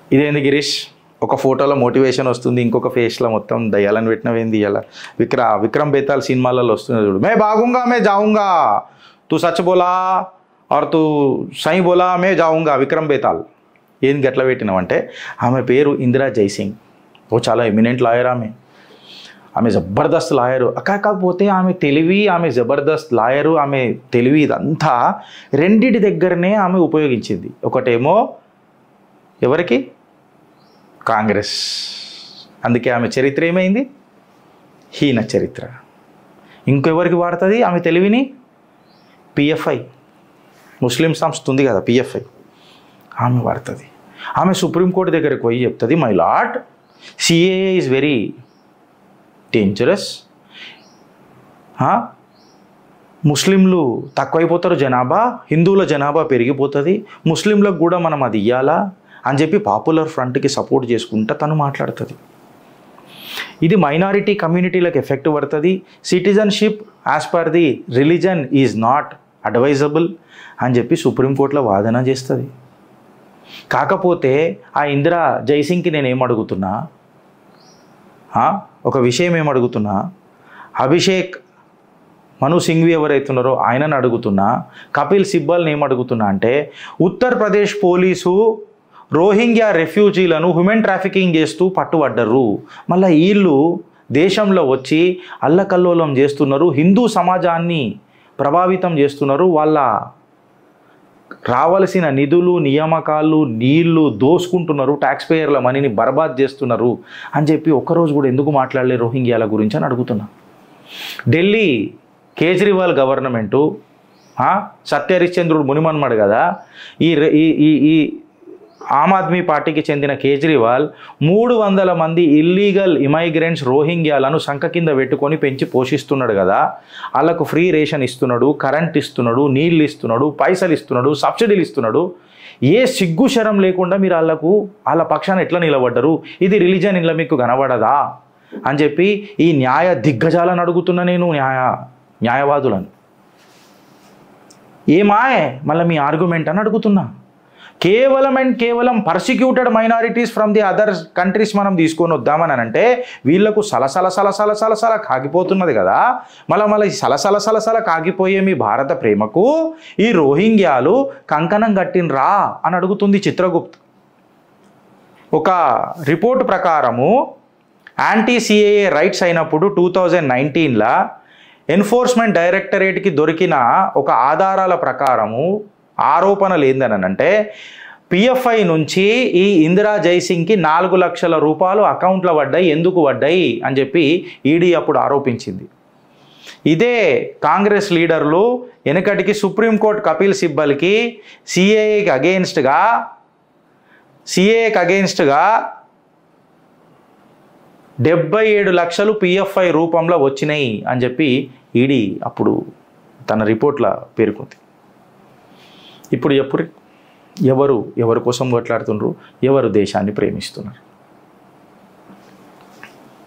ఇదేంది గిరీష్ ఒక ఫోటోలో మోటివేషన్ వస్తుంది ఇంకొక ఫేస్లో మొత్తం దయ్యాలను పెట్టినవేంది ఇలా విక్ర విక్రమ్ బేతాల్ సినిమాలలో వస్తుంది చూడు మే బాగుంగా మే జావుంగా తూ సచ్ బోలా ఆర్ తూ సై బోలా మే జావుంగా విక్రమ్ బేతాల్ ఏం గట్ల పెట్టినామంటే ఆమె పేరు ఇందిరా జైసింగ్ ఓ చాలా ఎమినెంట్ లాయర్ ఆమె ఆమె జబర్దస్త్ లాయరు కాకపోతే ఆమె తెలివి ఆమె జబర్దస్త్ లాయరు ఆమె తెలివి ఇదంతా రెండిటి దగ్గరనే ఆమె ఉపయోగించింది ఒకటేమో ఎవరికి కాంగ్రెస్ అందుకే ఆమె చరిత్ర ఏమైంది హీన చరిత్ర ఇంకెవరికి వాడుతుంది ఆమె తెలివిని పిఎఫ్ఐ ముస్లిం సంస్థ ఉంది కదా పిఎఫ్ఐ ఆమె వాడుతుంది ఆమె సుప్రీంకోర్టు దగ్గరికి పోయి చెప్తుంది my lord CAA is very dangerous ముస్లింలు తక్కువైపోతారు జనాభా హిందువుల జనాభా పెరిగిపోతుంది ముస్లింలకు కూడా మనం అది ఇవ్వాలా అని చెప్పి పాపులర్ ఫ్రంట్కి సపోర్ట్ చేసుకుంటా తను మాట్లాడుతుంది ఇది మైనారిటీ కమ్యూనిటీలకు ఎఫెక్ట్ పడుతుంది citizenship as per the religion is not advisable అని చెప్పి సుప్రీంకోర్టులో వాదన చేస్తుంది కాకపోతే ఆ ఇందిరా జైసింగ్కి నేను ఏం అడుగుతున్నా ఆ, ఒక విషయం ఏం అడుగుతున్నా అభిషేక్ మను సింఘ్వి ఎవరైతున్నారో ఆయనను అడుగుతున్నా కపిల్ సిబ్బల్ని ఏం అడుగుతున్నా అంటే ఉత్తరప్రదేశ్ పోలీసు రోహింగ్యా రెఫ్యూజీలను హ్యూమన్ ట్రాఫికింగ్ చేస్తూ పట్టుబడ్డరు మళ్ళీ వీళ్ళు దేశంలో వచ్చి అల్లకల్లోలం చేస్తున్నారు హిందూ సమాజాన్ని ప్రభావితం చేస్తున్నారు వాళ్ళ రావలసిన నిధులు నియామకాలు నీళ్లు దోసుకుంటున్నారు ట్యాక్స్ పేయర్ల మనీని బర్బాద్ చేస్తున్నారు అని చెప్పి ఒక్కరోజు కూడా ఎందుకు మాట్లాడలే రోహింగ్యాల గురించి అని అడుగుతున్నా ఢిల్లీ కేజ్రీవాల్ గవర్నమెంటు ఆ, సత్య హరిశ్చంద్రుడు మునిమన్మడు కదా ఈ రె- ఈ ఈ ఈ ఆమ్ ఆద్మీ పార్టీకి చెందిన కేజ్రీవాల్ మూడు వందల మంది ఇల్లీగల్ ఇమైగ్రెంట్స్ రోహింగ్యాలను సంఖ కింద పెట్టుకొని పెంచి పోషిస్తున్నాడు కదా వాళ్ళకు ఫ్రీ రేషన్ ఇస్తున్నాడు కరెంట్ ఇస్తున్నాడు నీళ్ళు ఇస్తున్నాడు పైసలు ఇస్తున్నాడు సబ్సిడీలు ఇస్తున్నాడు ఏ సిగ్గు శరం లేకుండా మీరు వాళ్ళకు వాళ్ళ పక్షాన ఎట్లా నిలబడ్డరు ఇది రిలీజన్ ఇలా మీకు కనబడదా అని చెప్పి ఈ న్యాయ దిగ్గజాలను అడుగుతున్నా నేను న్యాయ న్యాయవాదులను ఏమాయ్ మళ్ళీ మీ ఆర్గ్యుమెంట్ అని అడుగుతున్నా కేవలం అండ్ కేవలం persecuted minorities from the other countries మనం తీసుకొని వద్దామని అంటే వీళ్ళకు సలసల సలసల సలసల కాగిపోతున్నది కదా మళ్ళీ మళ్ళీ సలసల సలసల కాగిపోయే మీ భారత ప్రేమకు ఈ రోహింగ్యాలు కంకణం కట్టినరా అని అడుగుతుంది చిత్రగుప్త్ ఒక రిపోర్ట్ ప్రకారము యాంటీ సిఏఏ రైట్స్ అయినప్పుడు టూ థౌజండ్ నైన్టీన్లో ఎన్ఫోర్స్మెంట్ డైరెక్టరేట్కి దొరికిన ఒక ఆధారాల ప్రకారము ఆరోపణలు ఏందనంటే పిఎఫ్ఐ నుంచి ఈ ఇందిరా జైసింగ్కి నాలుగు లక్షల రూపాయలు అకౌంట్లో పడ్డాయి ఎందుకు పడ్డాయి అని చెప్పి ఈడీ అప్పుడు ఆరోపించింది ఇదే కాంగ్రెస్ లీడర్లు వెనకటికి సుప్రీంకోర్టు కపిల్ సిబ్బల్కి సిఏఏకి అగెయిన్స్ట్గా సిఏఏకి అగెయిన్స్ట్గా డెబ్బై ఏడు లక్షలు పిఎఫ్ఐ రూపంలో వచ్చినాయి అని చెప్పి ఈడీ అప్పుడు తన రిపోర్ట్లో పేర్కొంది ఇప్పుడు ఎప్పుడు ఎవరు ఎవరి కోసం కొట్లాడుతుండ్రు ఎవరు దేశాన్ని ప్రేమిస్తున్నారు